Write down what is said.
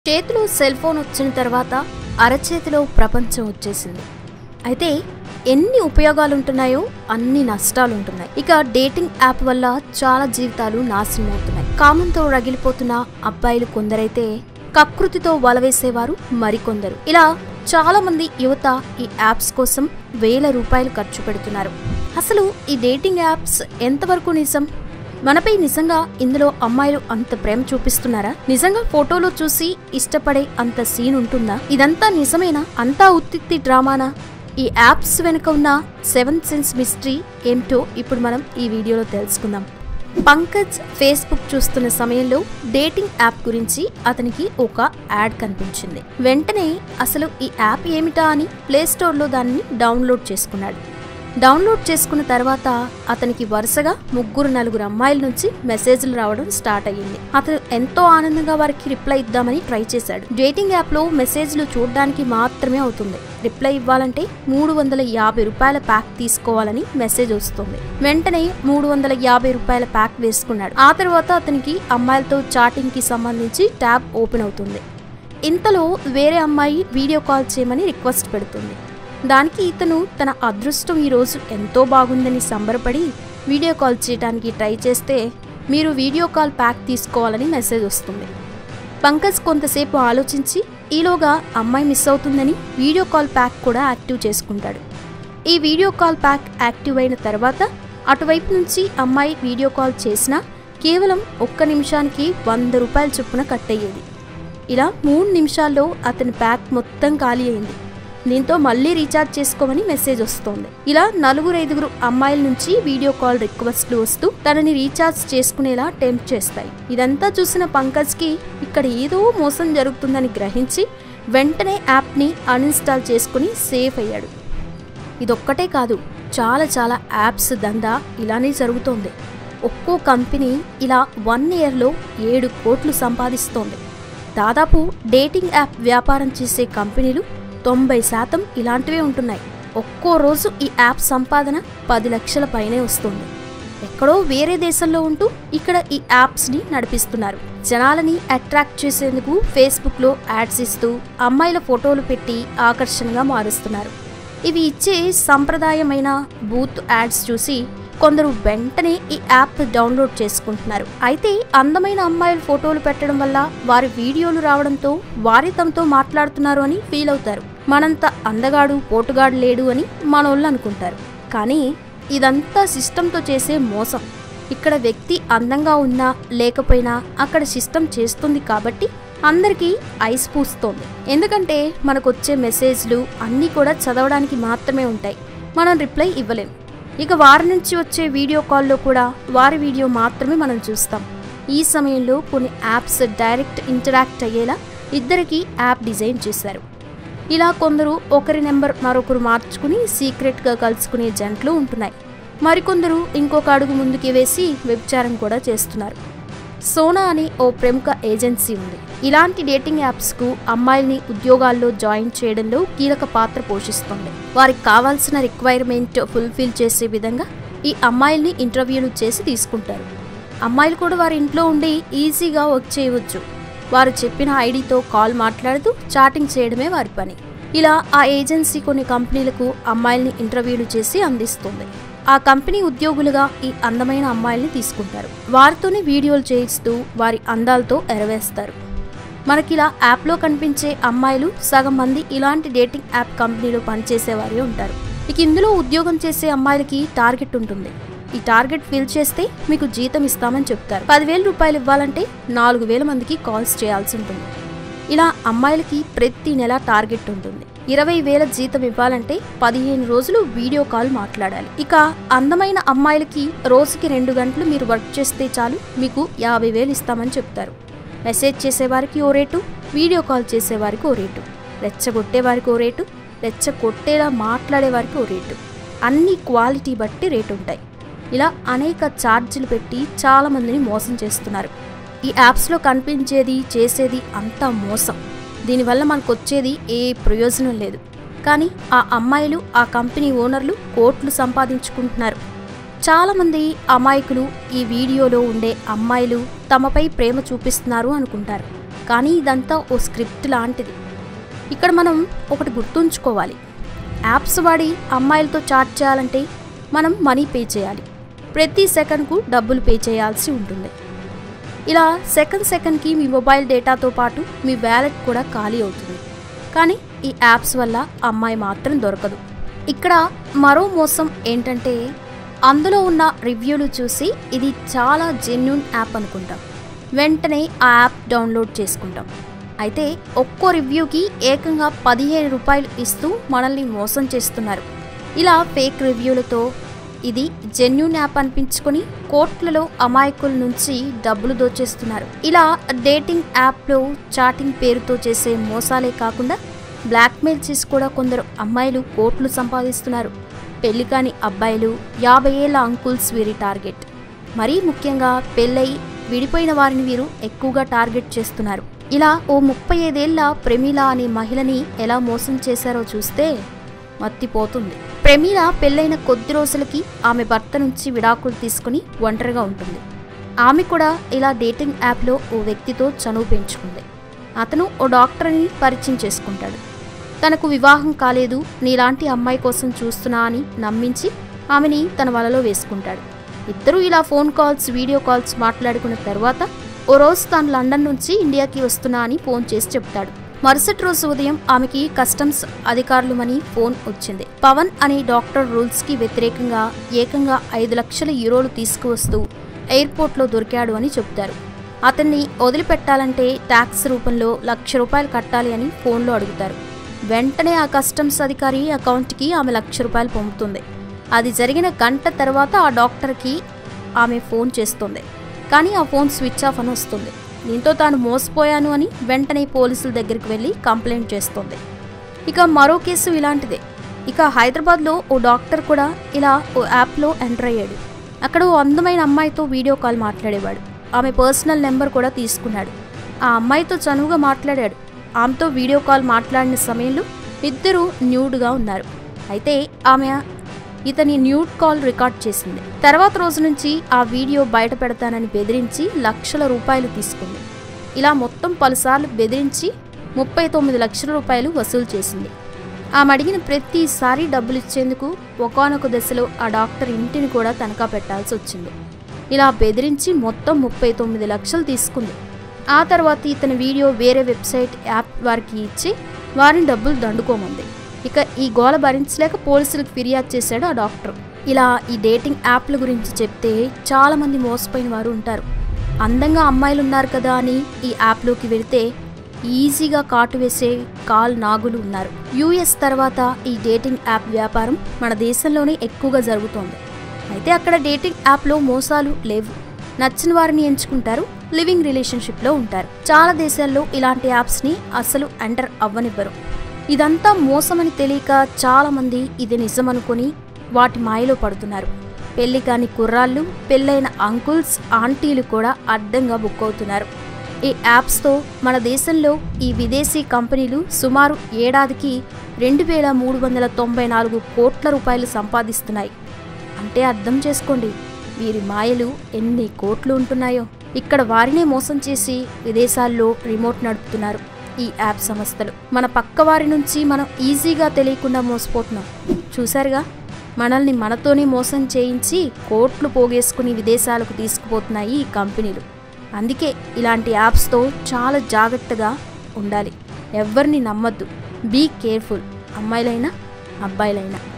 చేతిలో cell phone వచ్చిన తర్వాత అరచేతిలో ప్రపంచం వచ్చేసింది అయితే ఎన్ని ఉపయోగాలు ఉంటున్నాయో అన్ని నష్టాలు ఉంటున్నాయి ఇక డేటింగ్ యాప్ వల్ల చాలా జీవితాలు నాశనం అవుతున్నాయి కామంతో రగిలిపోతున్న అబ్బాయిలు కొందరైతే కకృతితో వలవేసేవారు మరికొందరు ఇలా చాలా మంది యువత ఈ యాప్స్ కోసం వేల రూపాయలు ఖర్చు పెడుతున్నారు అసలు ఈ డేటింగ్ యాప్స్ ఎంతవరకు నిజం మనపై నిజంగా ఇందులో అమ్మాయిలు అంత ప్రేమ చూపిస్తున్నారా నిజంగా ఫోటోలో చూసి ఇష్టపడే అంత సీన్ ఉంటుందా ఇదంతా నిజమేనా అంతా ఉత్తిత్తి డ్రామానా ఈ యాప్స్ వెనుక ఉన్న సెవెన్ సెన్స్ మిస్టరీ ఏమిటో ఇప్పుడు మనం ఈ వీడియోలో తెలుసుకుందాం పంకజ్ ఫేస్బుక్ చూస్తున్న సమయంలో డేటింగ్ యాప్ గురించి అతనికి ఒక యాడ్ కనిపించింది వెంటనే అసలు ఈ యాప్ ఏమిటా అని ప్లే స్టోర్లో దాన్ని డౌన్లోడ్ చేసుకున్నాడు డౌన్లోడ్ చేసుకున్న తర్వాత అతనికి వరుసగా ముగ్గురు నలుగురు అమ్మాయిల నుంచి మెసేజ్లు రావడం స్టార్ట్ అయ్యింది అతను ఎంతో ఆనందంగా వారికి రిప్లై ఇద్దామని ట్రై చేశాడు డేటింగ్ యాప్ లో మెసేజ్లు చూడడానికి మాత్రమే అవుతుంది రిప్లై ఇవ్వాలంటే మూడు వందల యాభై రూపాయల ప్యాక్ తీసుకోవాలని మెసేజ్ వస్తుంది వెంటనే మూడు వందల యాభై రూపాయల ప్యాక్ వేసుకున్నాడు ఆ తర్వాత అతనికి అమ్మాయిలతో చాటింగ్ కి సంబంధించి ట్యాబ్ ఓపెన్ అవుతుంది ఇంతలో వేరే అమ్మాయి వీడియో కాల్ చేయమని రిక్వెస్ట్ పెడుతుంది దానికి ఇతను తన అదృష్టం ఈరోజు ఎంతో బాగుందని సంబరపడి వీడియో కాల్ చేయడానికి ట్రై చేస్తే మీరు వీడియో కాల్ ప్యాక్ తీసుకోవాలని మెసేజ్ వస్తుంది పంకజ్ కొంతసేపు ఆలోచించి ఈలోగా అమ్మాయి మిస్ అవుతుందని వీడియో కాల్ ప్యాక్ కూడా యాక్టివ్ చేసుకుంటాడు ఈ వీడియో కాల్ ప్యాక్ యాక్టివ్ అయిన తర్వాత అటువైపు నుంచి అమ్మాయి వీడియో కాల్ చేసినా కేవలం ఒక్క నిమిషానికి వంద రూపాయల చొప్పున కట్ అయ్యేది ఇలా మూడు నిమిషాల్లో అతని ప్యాక్ మొత్తం ఖాళీ అయింది దీంతో మళ్ళీ రీఛార్జ్ చేసుకోమని మెసేజ్ వస్తోంది ఇలా నలుగురు ఐదుగురు అమ్మాయిల నుంచి వీడియో కాల్ రిక్వెస్ట్లు వస్తూ తనని రీఛార్జ్ చేసుకునేలా టెంప్ట్ చేస్తాయి ఇదంతా చూసిన పంకజ్ కి ఇక్కడ ఏదో మోసం జరుగుతుందని గ్రహించి వెంటనే యాప్ని అన్ఇన్స్టాల్ చేసుకుని సేఫ్ అయ్యాడు ఇదొక్కటే కాదు చాలా చాలా యాప్స్ దందా ఇలానే జరుగుతోంది ఒక్కో కంపెనీ ఇలా వన్ ఇయర్లో ఏడు కోట్లు సంపాదిస్తోంది దాదాపు డేటింగ్ యాప్ వ్యాపారం చేసే కంపెనీలు తొంభై శాతం ఇలాంటివే ఉంటున్నాయి ఒక్కో రోజు ఈ యాప్ సంపాదన పది లక్షల పైనే వస్తుంది ఎక్కడో వేరే దేశంలో ఉంటూ ఇక్కడ ఈ యాప్స్ని నడిపిస్తున్నారు జనాలని అట్రాక్ట్ చేసేందుకు ఫేస్బుక్లో యాడ్స్ ఇస్తూ అమ్మాయిల ఫోటోలు పెట్టి ఆకర్షణగా మారుస్తున్నారు ఇవి ఇచ్చే సంప్రదాయమైన బూత్ యాడ్స్ చూసి కొందరు వెంటనే ఈ యాప్ డౌన్లోడ్ చేసుకుంటున్నారు అయితే అందమైన అమ్మాయిల ఫోటోలు పెట్టడం వల్ల వారి వీడియోలు రావడంతో వారి తమతో మాట్లాడుతున్నారు అని ఫీల్ అవుతారు మనంత అందగాడు పోటుగాడు లేడు అని మనోళ్ళు అనుకుంటారు కానీ ఇదంతా సిస్టంతో చేసే మోసం ఇక్కడ వ్యక్తి అందంగా ఉన్నా లేకపోయినా అక్కడ సిస్టమ్ చేస్తుంది కాబట్టి అందరికీ ఐస్ పూస్తోంది ఎందుకంటే మనకు వచ్చే మెసేజ్లు అన్నీ కూడా చదవడానికి మాత్రమే ఉంటాయి మనం రిప్లై ఇవ్వలేం ఇక వారి నుంచి వచ్చే వీడియో కాల్లో కూడా వారి వీడియో మాత్రమే మనం చూస్తాం ఈ సమయంలో కొన్ని యాప్స్ డైరెక్ట్ ఇంటరాక్ట్ అయ్యేలా ఇద్దరికి యాప్ డిజైన్ చేశారు ఇలా కొందరు ఒకరి నెంబర్ మరొకరు మార్చుకుని సీక్రెట్గా కలుసుకునే జంటలు ఉంటున్నాయి మరికొందరు ఇంకొక అడుగు ముందుకి వేసి వ్యభిచారం కూడా చేస్తున్నారు సోనా అనే ఓ ప్రముఖ ఏజెన్సీ ఉంది ఇలాంటి డేటింగ్ యాప్స్కు అమ్మాయిల్ని ఉద్యోగాల్లో జాయిన్ చేయడంలో కీలక పాత్ర పోషిస్తుంది వారికి కావాల్సిన రిక్వైర్మెంట్ ఫుల్ఫిల్ చేసే విధంగా ఈ అమ్మాయిల్ని ఇంటర్వ్యూలు చేసి తీసుకుంటారు అమ్మాయిలు కూడా వారి ఇంట్లో ఉండి ఈజీగా వర్క్ చేయవచ్చు వారు చెప్పిన ఐడితో కాల్ మాట్లాడుతూ చాటింగ్ చేయడమే వారి పని ఇలా ఆ ఏజెన్సీ కొన్ని కంపెనీలకు అమ్మాయిల్ని ఇంటర్వ్యూలు చేసి అందిస్తుంది ఆ కంపెనీ ఉద్యోగులుగా ఈ అందమైన అమ్మాయిల్ని తీసుకుంటారు వారితోనే వీడియోలు చేయిస్తూ వారి అందాలతో ఎరవేస్తారు మనకిలా యాప్లో కనిపించే అమ్మాయిలు సగం మంది ఇలాంటి డేటింగ్ యాప్ కంపెనీలో పనిచేసేవారే ఉంటారు ఇక ఇందులో ఉద్యోగం చేసే అమ్మాయిలకి టార్గెట్ ఉంటుంది ఈ టార్గెట్ ఫిల్ చేస్తే మీకు జీతం ఇస్తామని చెప్తారు పదివేల రూపాయలు ఇవ్వాలంటే నాలుగు వేల మందికి కాల్స్ చేయాల్సి ఉంటుంది ఇలా అమ్మాయిలకి ప్రతి నెల టార్గెట్ ఉంటుంది ఇరవై వేల జీతం ఇవ్వాలంటే పదిహేను రోజులు వీడియో కాల్ మాట్లాడాలి ఇక అందమైన అమ్మాయిలకి రోజుకి రెండు గంటలు మీరు వర్క్ చేస్తే చాలు మీకు యాభై వేలు ఇస్తామని చెప్తారు మెసేజ్ చేసేవారికి ఓ రేటు వీడియో కాల్ చేసేవారికి ఓ రేటు రెచ్చగొట్టేవారికి ఓ రేటు రెచ్చగొట్టేలా మాట్లాడేవారికి ఓ రేటు అన్ని క్వాలిటీ బట్టి రేటు ఉంటాయి ఇలా అనేక ఛార్జీలు పెట్టి చాలా మందిని మోసం చేస్తున్నారు ఈ యాప్స్లో కనిపించేది చేసేది అంతా మోసం దీనివల్ల మనకు వచ్చేది ఏ ప్రయోజనం లేదు కానీ ఆ అమ్మాయిలు ఆ కంపెనీ ఓనర్లు కోట్లు సంపాదించుకుంటున్నారు చాలామంది అమాయకులు ఈ వీడియోలో ఉండే అమ్మాయిలు తమపై ప్రేమ చూపిస్తున్నారు అనుకుంటారు కానీ ఇదంతా ఓ స్క్రిప్ట్ లాంటిది ఇక్కడ మనం ఒకటి గుర్తుంచుకోవాలి యాప్స్ వాడి అమ్మాయిలతో చాట్ చేయాలంటే మనం మనీ పే చేయాలి ప్రతి సెకండ్కు డబ్బులు పే చేయాల్సి ఉంటుంది ఇలా సెకండ్ సెకండ్కి మీ మొబైల్ డేటాతో పాటు మీ వ్యాలెట్ కూడా ఖాళీ అవుతుంది కానీ ఈ యాప్స్ వల్ల అమ్మాయి మాత్రం దొరకదు ఇక్కడ మరో మోసం ఏంటంటే అందులో ఉన్న రివ్యూలు చూసి ఇది చాలా జెన్యున్ యాప్ అనుకుంటాం వెంటనే ఆ యాప్ డౌన్లోడ్ చేసుకుంటాం అయితే ఒక్కో రివ్యూకి ఏకంగా పదిహేను రూపాయలు ఇస్తూ మనల్ని మోసం చేస్తున్నారు ఇలా ఫేక్ రివ్యూలతో ఇది జెన్యున్ యాప్ అనిపించుకొని కోట్లలో అమాయకుల నుంచి డబ్బులు దోచేస్తున్నారు ఇలా డేటింగ్ యాప్లో చాటింగ్ పేరుతో చేసే మోసాలే కాకుండా బ్లాక్మెయిల్ చేసి కూడా కొందరు అమ్మాయిలు కోట్లు సంపాదిస్తున్నారు పెళ్లి కాని అబ్బాయిలు యాభై ఏళ్ళ అంకుల్స్ వీరి టార్గెట్ మరీ ముఖ్యంగా పెళ్ళై విడిపోయిన వారిని వీరు ఎక్కువగా టార్గెట్ చేస్తున్నారు ఇలా ఓ ముప్పై ఐదేళ్ల ప్రమీల అనే మహిళని ఎలా మోసం చేశారో చూస్తే మత్తిపోతుంది ప్రమీల పెళ్ళైన కొద్ది రోజులకి ఆమె భర్త నుంచి విడాకులు తీసుకుని ఒంటరిగా ఉంటుంది ఆమె కూడా ఇలా డేటింగ్ యాప్లో ఓ వ్యక్తితో చనువు పెంచుకుంది అతను ఓ డాక్టర్ని పరిచయం చేసుకుంటాడు తనకు వివాహం కాలేదు నీలాంటి అమ్మాయి కోసం చూస్తున్నా అని నమ్మించి ఆమెని తన వలలో వేసుకుంటాడు ఇద్దరూ ఇలా ఫోన్ కాల్స్ వీడియో కాల్స్ మాట్లాడుకున్న తర్వాత ఓ రోజు తాను లండన్ నుంచి ఇండియాకి వస్తున్నా అని ఫోన్ చేసి చెప్తాడు మరుసటి రోజు ఉదయం ఆమెకి కస్టమ్స్ అధికారులమని ఫోన్ వచ్చింది పవన్ అనే డాక్టర్ రూల్స్ కి వ్యతిరేకంగా ఏకంగా ఐదు లక్షల యూరోలు తీసుకువస్తూ ఎయిర్పోర్ట్లో దొరికాడు అని చెప్తారు అతన్ని వదిలిపెట్టాలంటే ట్యాక్స్ రూపంలో లక్ష రూపాయలు కట్టాలి అని ఫోన్లో అడుగుతారు వెంటనే ఆ కస్టమ్స్ అధికారి అకౌంట్కి ఆమె లక్ష రూపాయలు పంపుతుంది అది జరిగిన గంట తర్వాత ఆ డాక్టర్కి ఆమె ఫోన్ చేస్తుంది కానీ ఆ ఫోన్ స్విచ్ ఆఫ్ అని వస్తుంది దీంతో తాను మోసపోయాను అని వెంటనే పోలీసుల దగ్గరికి వెళ్ళి కంప్లైంట్ చేస్తుంది ఇక మరో కేసు ఇలాంటిదే ఇక హైదరాబాద్లో ఓ డాక్టర్ కూడా ఇలా ఓ యాప్లో ఎంటర్ అయ్యాడు అక్కడ ఓ అందమైన అమ్మాయితో వీడియో కాల్ మాట్లాడేవాడు ఆమె పర్సనల్ నెంబర్ కూడా తీసుకున్నాడు ఆ అమ్మాయితో చనువుగా మాట్లాడాడు ఆమెతో వీడియో కాల్ మాట్లాడిన సమయంలో ఇద్దరు న్యూడ్గా ఉన్నారు అయితే ఆమె ఇతని న్యూడ్ కాల్ రికార్డ్ చేసింది తర్వాత రోజు నుంచి ఆ వీడియో బయట పెడతానని బెదిరించి లక్షల రూపాయలు తీసుకుంది ఇలా మొత్తం పలుసార్లు బెదిరించి ముప్పై తొమ్మిది లక్షల రూపాయలు వసూలు చేసింది ఆమె అడిగిన ప్రతిసారి డబ్బులు ఇచ్చేందుకు ఒకానొక దశలో ఆ డాక్టర్ ఇంటిని కూడా తనఖా పెట్టాల్సి వచ్చింది ఇలా బెదిరించి మొత్తం ముప్పై తొమ్మిది లక్షలు తీసుకుంది ఆ తర్వాత ఇతని వీడియో వేరే వెబ్సైట్ యాప్ వారికి ఇచ్చి వారిని డబ్బులు దండుకోమంది ఇక ఈ గోల భరించలేక పోలీసులకు ఫిర్యాదు చేశాడు ఆ డాక్టర్ ఇలా ఈ డేటింగ్ యాప్ల గురించి చెప్తే చాలామంది మోసపోయిన వారు ఉంటారు అందంగా అమ్మాయిలు ఉన్నారు కదా అని ఈ యాప్లోకి వెళితే ఈజీగా కాటు వేసే కాల్ నాగులు ఉన్నారు యూఎస్ తర్వాత ఈ డేటింగ్ యాప్ వ్యాపారం మన దేశంలోనే ఎక్కువగా జరుగుతోంది అయితే అక్కడ డేటింగ్ యాప్లో మోసాలు లేవు నచ్చిన వారిని ఎంచుకుంటారు లివింగ్ రిలేషన్షిప్లో ఉంటారు చాలా దేశాల్లో ఇలాంటి యాప్స్ని అసలు ఎంటర్ అవ్వనివ్వరు ఇదంతా మోసమని తెలియక చాలామంది ఇది నిజమనుకొని వాటి మాయలో పడుతున్నారు పెళ్లి కాని కుర్రాళ్ళు పెళ్ళైన అంకుల్స్ ఆంటీలు కూడా అడ్డంగా బుక్ అవుతున్నారు ఈ యాప్స్తో మన దేశంలో ఈ విదేశీ కంపెనీలు సుమారు ఏడాదికి రెండు వేల మూడు వందల తొంభై నాలుగు కోట్ల రూపాయలు సంపాదిస్తున్నాయి అంటే అర్థం చేసుకోండి వీరి మాయలు ఎన్ని కోట్లు ఉంటున్నాయో ఇక్కడ వారినే మోసం చేసి విదేశాల్లో రిమోట్ నడుపుతున్నారు ఈ యాప్ సంస్థలు మన పక్క వారి నుంచి మనం ఈజీగా తెలియకుండా మోసపోతున్నాం చూసారుగా మనల్ని మనతోనే మోసం చేయించి కోట్లు పోగేసుకుని విదేశాలకు తీసుకుపోతున్నాయి ఈ కంపెనీలు అందుకే ఇలాంటి యాప్స్తో చాలా జాగ్రత్తగా ఉండాలి ఎవరిని నమ్మద్దు బీ కేర్ఫుల్ అమ్మాయిలైనా అబ్బాయిలైనా